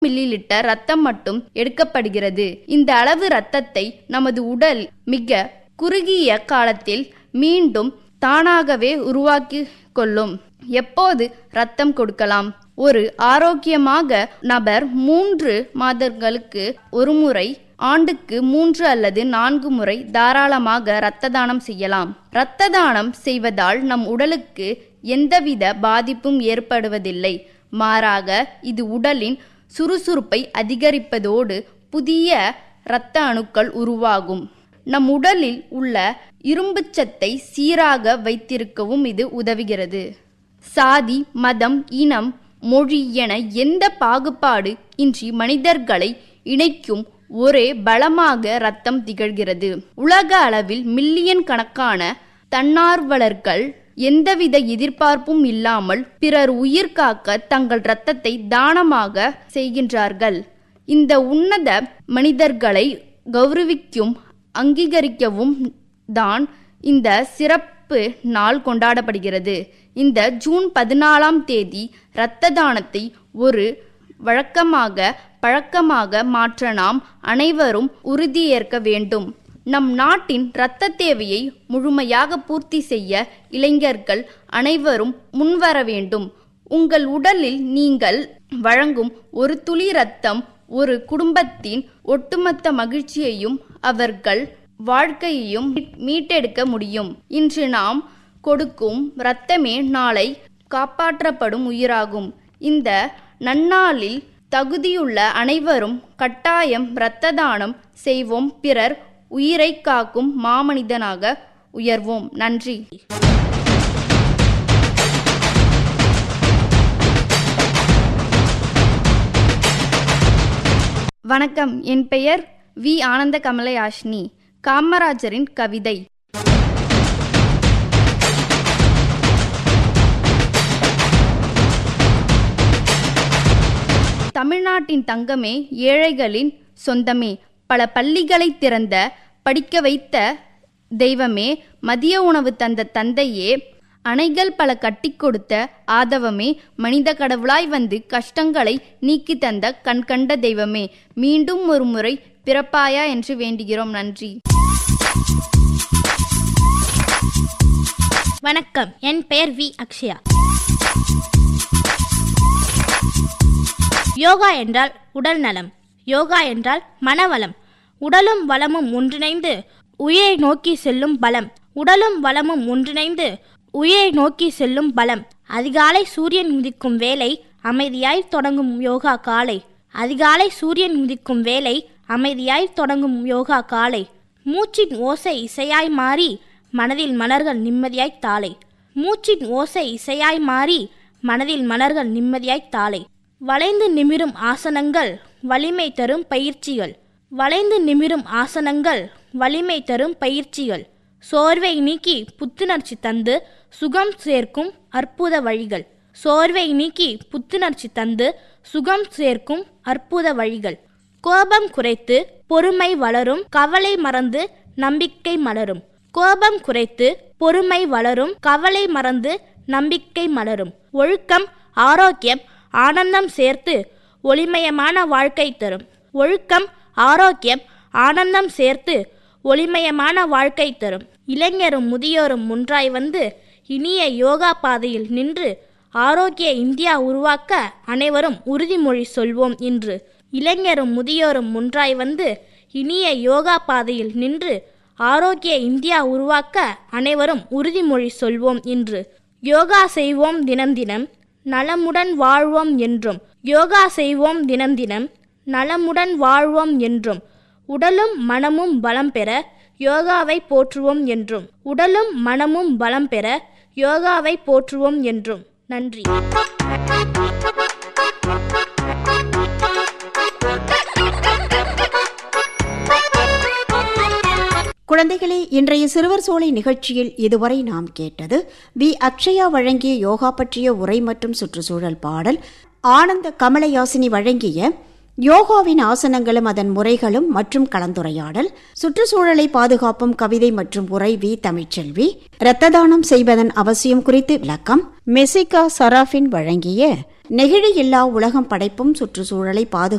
milli litre ரத்தம் மட்டும் எடுக்கப்படுகிறது இந்த அளவு ரத்தத்தை நமது உடல் மிக குறுகிய காலத்தில் மீண்டும் தானாகவே உருவாக்கி கொள்ளும் எப்போது ரத்தம் கொடுக்கலாம் ஒரு ஆரோக்கியமாக நபர் மூன்று மாதங்களுக்கு ஒருமுறை ஆண்டுக்கு மூன்று அல்லது நான்கு முறை தாராளமாக இரத்த தானம் செய்யலாம் இரத்த தானம் செய்வதால் நம் உடலுக்கு எந்தவித பாதிப்பும் ஏற்படுவதில்லை மாறாக இது உடலின் சுறுசுறுப்பை அதிகரிப்பதோடு புதிய இரத்த அணுக்கள் உருவாகும் நம் உடலில் உள்ள இரும்புச்சத்தை சீராக வைத்திருக்கவும் இது உதவுகிறது சாதி மதம் இனம் மொழி என எந்த பாகுபாடு இன்றி மனிதர்களை இணைக்கும் ஒரே பலமாக ரத்தம் திகழ்கிறது உலக அளவில் மில்லியன் கணக்கான தன்னார்வலர்கள் எந்தவித எதிர்பார்ப்பும் இல்லாமல் பிறர் உயிர் காக்க தங்கள் இரத்தத்தை தானமாக செய்கின்றார்கள் இந்த உன்னத மனிதர்களை கௌரவிக்கும் அங்கீகரிக்கவும் தான் இந்த சிறப்பு நாள் கொண்டாடப்படுகிறது இந்த ஜூன் பதினாலாம் தேதி இரத்த தானத்தை ஒரு வழக்கமாக பழக்கமாக மாற்ற நாம் அனைவரும் உறுதியேற்க வேண்டும் நம் நாட்டின் இரத்த தேவையை முழுமையாக பூர்த்தி செய்ய இளைஞர்கள் அனைவரும் முன்வர வேண்டும் உங்கள் உடலில் நீங்கள் வழங்கும் ஒரு துளி ரத்தம் ஒரு குடும்பத்தின் ஒட்டுமொத்த மகிழ்ச்சியையும் அவர்கள் வாழ்க்கையையும் மீட்டெடுக்க முடியும் இன்று நாம் கொடுக்கும் இரத்தமே நாளை காப்பாற்றப்படும் உயிராகும் இந்த நன்னாளில் தகுதியுள்ள அனைவரும் கட்டாயம் இரத்த தானம் செய்வோம் பிறர் உயிரை காக்கும் மாமனிதனாக உயர்வோம் நன்றி வணக்கம் என் பெயர் வி ஆனந்த கமலயாஷினி காமராஜரின் கவிதை தமிழ்நாட்டின் தங்கமே ஏழைகளின் சொந்தமே பல பள்ளிகளை திறந்த படிக்க வைத்த தெய்வமே மதிய உணவு தந்த தந்தையே அணைகள் பல கட்டி கொடுத்த ஆதவமே மனித கடவுளாய் வந்து கஷ்டங்களை நீக்கி தந்த கண்கண்ட தெய்வமே மீண்டும் ஒரு முறை பிறப்பாயா என்று வேண்டுகிறோம் நன்றி வணக்கம் என் பெயர் வி அக்ஷயா யோகா என்றால் உடல் நலம் யோகா என்றால் மனவளம் உடலும் வளமும் ஒன்றிணைந்து உயிரை நோக்கி செல்லும் பலம் உடலும் வளமும் ஒன்றிணைந்து உயிரை நோக்கி செல்லும் பலம் அதிகாலை சூரியன் உதிக்கும் வேலை அமைதியாய் தொடங்கும் யோகா காலை அதிகாலை சூரியன் உதிக்கும் வேலை அமைதியாய் தொடங்கும் யோகா காலை மூச்சின் ஓசை இசையாய் மாறி மனதில் மலர்கள் நிம்மதியாய் தாளை மூச்சின் ஓசை இசையாய் மாறி மனதில் மலர்கள் நிம்மதியாய் தாளை வளைந்து நிமிரும் ஆசனங்கள் வலிமை தரும் பயிற்சிகள் வளைந்து நிமிரும் ஆசனங்கள் வலிமை தரும் பயிற்சிகள் சோர்வை நீக்கி புத்துணர்ச்சி தந்து சுகம் சேர்க்கும் அற்புத வழிகள் சோர்வை நீக்கி புத்துணர்ச்சி தந்து சுகம் சேர்க்கும் அற்புத வழிகள் கோபம் குறைத்து பொறுமை வளரும் கவலை மறந்து நம்பிக்கை மலரும் கோபம் குறைத்து பொறுமை வளரும் கவலை மறந்து நம்பிக்கை மலரும் ஒழுக்கம் ஆரோக்கியம் ஆனந்தம் சேர்த்து ஒளிமயமான வாழ்க்கை தரும் ஒழுக்கம் ஆரோக்கியம் ஆனந்தம் சேர்த்து ஒளிமயமான வாழ்க்கை தரும் இளைஞரும் முதியோரும் ஒன்றாய் வந்து இனிய யோகா பாதையில் நின்று ஆரோக்கிய இந்தியா உருவாக்க அனைவரும் உறுதிமொழி சொல்வோம் இன்று இளைஞரும் முதியோரும் ஒன்றாய் வந்து இனிய யோகா பாதையில் நின்று ஆரோக்கிய இந்தியா உருவாக்க அனைவரும் உறுதிமொழி சொல்வோம் இன்று யோகா செய்வோம் தினம் தினம் நலமுடன் வாழ்வோம் என்றும் யோகா செய்வோம் தினம் தினம் நலமுடன் வாழ்வோம் என்றும் உடலும் மனமும் பலம் பெற யோகாவை போற்றுவோம் என்றும் உடலும் மனமும் பலம் பெற யோகாவை போற்றுவோம் என்றும் நன்றி குழந்தைகளே இன்றைய சிறுவர் சோலை நிகழ்ச்சியில் இதுவரை நாம் கேட்டது வி அக்ஷயா வழங்கிய யோகா பற்றிய உரை மற்றும் சுற்றுச்சூழல் பாடல் ஆனந்த கமலயாசினி வழங்கிய யோகாவின் ஆசனங்களும் அதன் முறைகளும் மற்றும் கலந்துரையாடல் சுற்றுச்சூழலை பாதுகாப்பும் கவிதை மற்றும் உரை வி தமிழ்ச்செல்வி இரத்த தானம் செய்வதன் அவசியம் குறித்து விளக்கம் மெசிகா சராஃபின் வழங்கிய நெகிழி இல்லா உலகம் படைப்பும் சுற்றுச்சூழலை பாதுகாப்பு